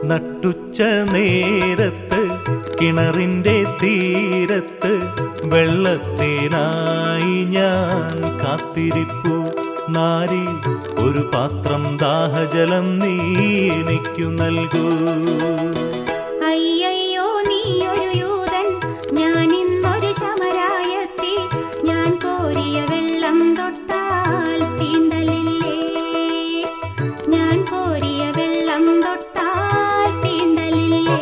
നട്ടുച്ച നേരത്ത് കിണറിന്റെ തീരത്ത് വെള്ളത്തേനായി ഞാൻ കാത്തിരിപ്പു നാരി ഒരു പാത്രം ദാഹജലം നീ എനിക്കു നൽകൂ അയ്യയ്യോ നീയൊരു യൂതൻ ഞാൻ ഇന്നൊരു ശമരായെത്തി ഞാൻ കോരിയ വെള്ളം തൊട്ടാൽ തീണ്ടലില്ലേ ഞാൻ കോരിയ വെള്ളം തൊട്ടാൽ തീണ്ടലില്ലേ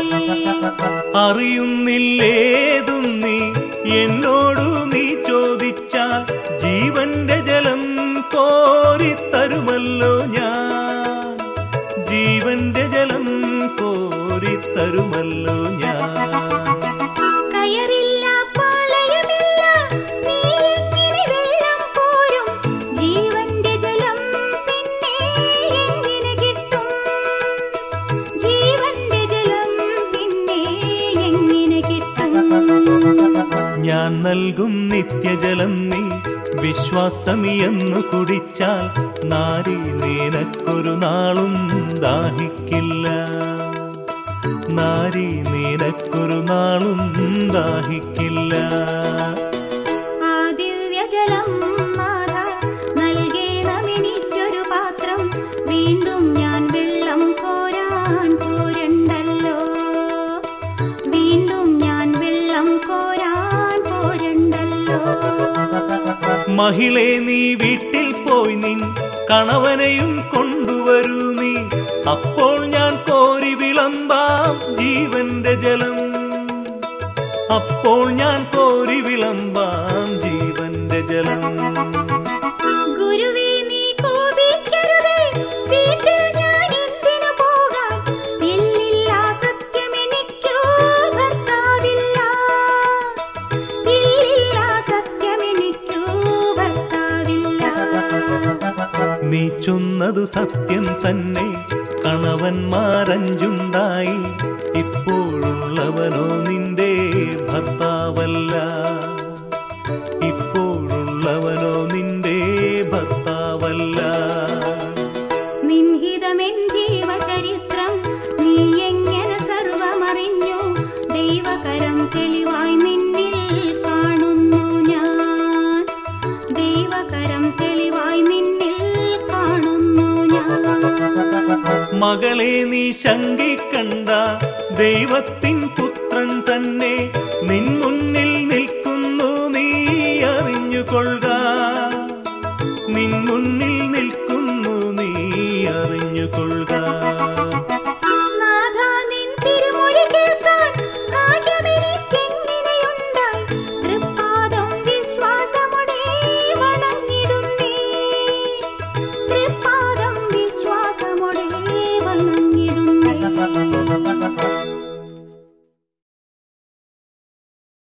അറിയുന്നില്ലേതും നീ എന്നോടു നീ ചോദിച്ചാൽ ജീവന്റെ ജലം കോരിത്തരുമല്ലോ ഞാൻ ജീവന്റെ ജലം കോരിത്തരുമല്ലോ ഞാൻ കയറില്ല പാളയമില്ല നീ എങ്ങനെ വെള്ളം കോരും ജീവന്റെ ജലം പിന്നെ എങ്ങനെ കിട്ടും ജീവന്റെ ജലം പിന്നെ എങ്ങനെ കിട്ടും ഞാൻ നൽകും നിത്യജലം നീ വിശ്വാസമിയെന്നു കുടിച്ചാൽ നാരി നിനക്കൊരു നാളും ദാഹിക്കില്ല നാരി നിനക്കൊരു നാളും ദാഹിക്കില്ല ആ ദിവ്യജലം നാഥ നൽകേണമെനിക്കൊരു പാത്രം വീണ്ടും ഞാൻ വെള്ളം കോരാൻ പോരണ്ടല്ലോ വീണ്ടും ഞാൻ വെള്ളം കോരാൻ പോരണ്ടല്ലോ മഹിളെ നീ വീട്ടിൽ പോയി നിൻ കണവനെയും കൊണ്ടുവരൂ നീ അപ്പോൾ ഞാൻ കോരി വിളമ്പാം ജീവന്റെ ജലം അപ്പോൾ ഞാൻ കോരി വിളമ്പാം ജീവന്റെ ജലം ഗുരുവേ നീ കോപിക്കരുതേ വീട്ടിൽ ഞാൻ എന്തിനു പോകാൻ ഇല്ലില്ല സത്യമെനിക്കോ ഭർത്താവില്ല ഇല്ലില്ല സത്യമെനിക്കോ ഭർത്താവില്ല നീ ചൊന്നതു സത്യം തന്നെ കണവന്മാരഞ്ചുണ്ടായി ഇപ്പോഴുള്ളവനോ നിന്റെ ഭർത്താവല്ല ഇപ്പോഴുള്ളവനോ നിന്റെ ഭർത്താവല്ല നിൻഹിതമെൻ ജീവചരിത്രം നീ എങ്ങനെ സർവമറിഞ്ഞു ദൈവകരം തെളിവായി നിന്നിൽ കാണുന്നു ഞാൻ ദൈവകരം തെളിവായി നിന്നിൽ കാണുന്നു ഞാൻ മകളെ നീ ശങ്കിക്കണ്ട ദൈവത്തിൻ പുത്രൻ തന്നെ നിൻ മുന്നിൽ നിൽക്കുന്നു നീ അറിഞ്ഞുകൊള്ളുക